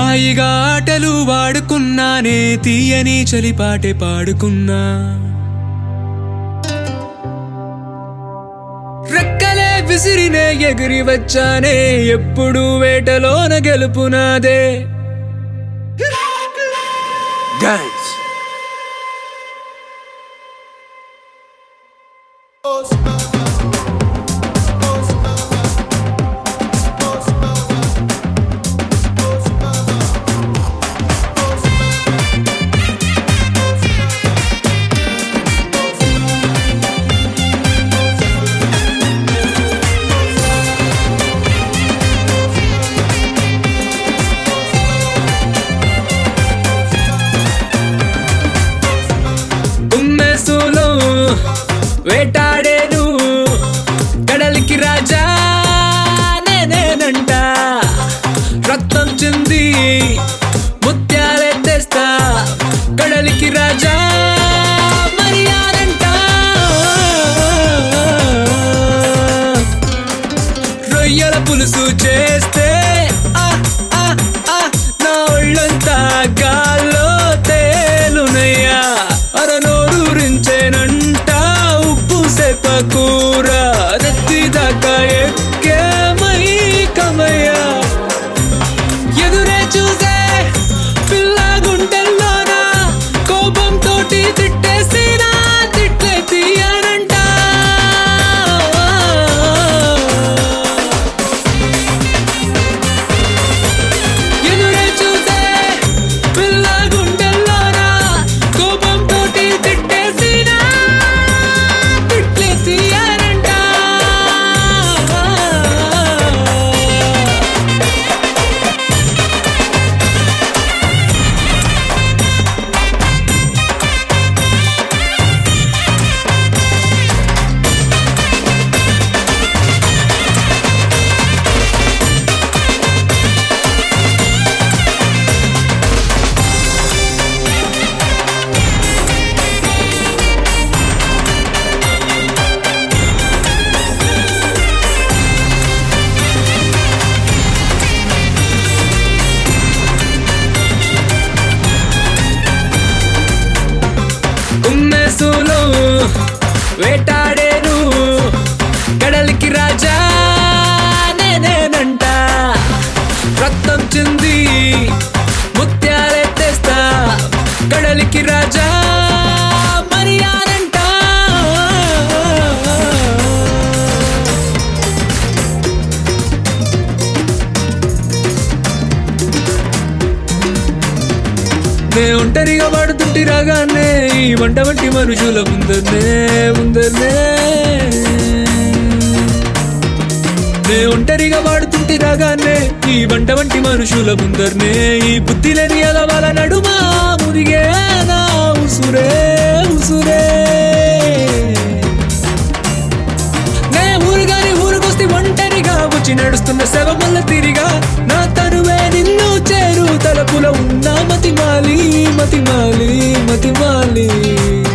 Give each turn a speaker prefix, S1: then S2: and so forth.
S1: హాయిగా ఆటలు వాడుకున్నానే తీయని చలిపాటే పాడుకున్నా రెక్కలే విసిరినే ఎగిరి వచ్చానే ఎప్పుడు వేటలోన గెలుపునాదే డాన్స్ ఉమ్మెసూలు వేటాడేను కడలికి రాజా నేనేనంట రక్తం చింది ముత్యాలే తెస్తా కడలికి రాజా మరియానంట రొయ్యల పులుసు చేస్తే ఆ, ఆ, ఆ, నా ఒళ్ళంతా గాల్లో తేలునయ్యా అరనోరూరించేనంట ఉప్పు సెప్ప కూర నెత్తి దాకా ఎక్కే మై కమయ్యా ఎదురే చూసే పిల్ల గుంటల్లోన కోపం తోటి తిట్టేసిన తిట్లే తీయనంట ఎదురే చూసే పిల్ల గుండెల్లోన కోపం తోటి తిట్టేసిన తిట్లే తీయనంట ఉమ్మెసూలు వేటాడేను కడలికి రాజా నేనేనంట రక్తం చింది ముత్యాలే తెస్తా కడలికి రాజా మరియానంట నే ఒంటరిగా వాడుతుంటి రాగానే ఈ వంట వంటి మనుషుల ముందరనే ముందరనే నే ఒంటరిగా వాడుతుంటి రాగానే ఈ వంట వంటి మనుషుల ముందరనే ఈ బుద్ధి లేని ఎలవాల నడుమా మురిగే నా ఉసురే ఉసురే నే ఊరుగాని ఊరుకొస్తే ఒంటరిగా వచ్చి నడుస్తున్న శవ మల్ల తిరిగా నా తనువే నిన్ను చేరు తలపుల ఉన్న మతిమాలి మతిమాలి మతిమాలి